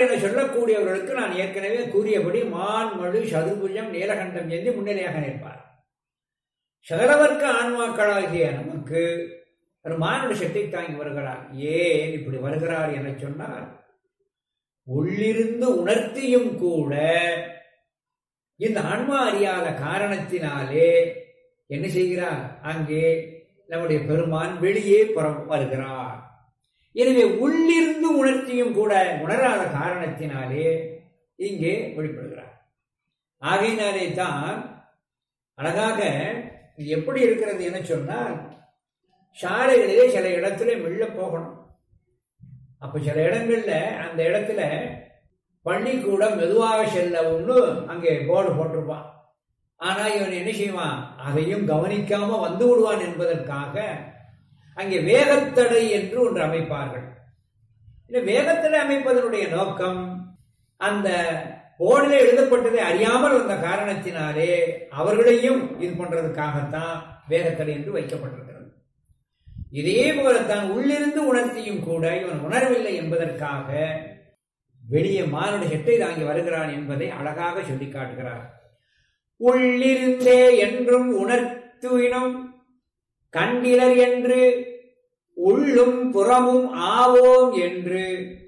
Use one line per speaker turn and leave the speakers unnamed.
என சொல்லக்கூடியவர்களுக்கு நான் ஏற்கனவே கூறியபடி மான் மழு சதுர்புஜம் நீலகண்டம் ஏந்தி முன்னிலையாக நிற்பார் சகலவர்க்க ஆன்மாக்களாகிய நமக்கு ஒரு மானுட சக்தி தாங்கி வருகிறார் ஏன் இப்படி வருகிறார் என சொன்னால் உள்ளிருந்து உணர்த்தியும் கூட இந்த ஆன்மா அறியாத காரணத்தினாலே என்ன செய்கிறார் அங்கே நம்முடைய பெருமான் வெளியே புறம் வருகிறார் எனவே உள்ளிருந்து உணர்த்தியும் கூட உணராத காரணத்தினாலே இங்கே வெளிப்படுகிறார் ஆகையினாலே தான் அழகாக இது எப்படி இருக்கிறது என சொன்னால் சாலைகளிலே சில இடத்துல மெல்ல போகணும் அப்ப சில இடங்கள்ல அந்த இடத்துல பள்ளிக்கூடம் மெதுவாக செல்லவும்னு அங்கே போர்டு போட்டிருப்பான் ஆனா இவன் என்ன செய்வான் அதையும் கவனிக்காம வந்து விடுவான் என்பதற்காக அங்கே வேகத்தடை என்று ஒன்று அமைப்பார்கள் இந்த வேகத்தடை அமைப்பதனுடைய நோக்கம் அந்த போர்டில் எழுதப்பட்டதை அறியாமல் வந்த காரணத்தினாலே அவர்களையும் இது பண்றதுக்காகத்தான் வேகத்தடை என்று வைக்கப்பட்டிருக்கிறது இதே போலத்தான் உள்ளிருந்து உணர்த்தியும் கூட இவன் உணரவில்லை என்பதற்காக வெளியே மானுட செட்டை தாங்கி வருகிறான் என்பதை அழகாக சொல்லி காட்டுகிறார் உள்ளிருந்தே என்றும் உணர்த்துவினும் கண்டிலர் என்று உள்ளும் புறமும் ஆவோம் என்று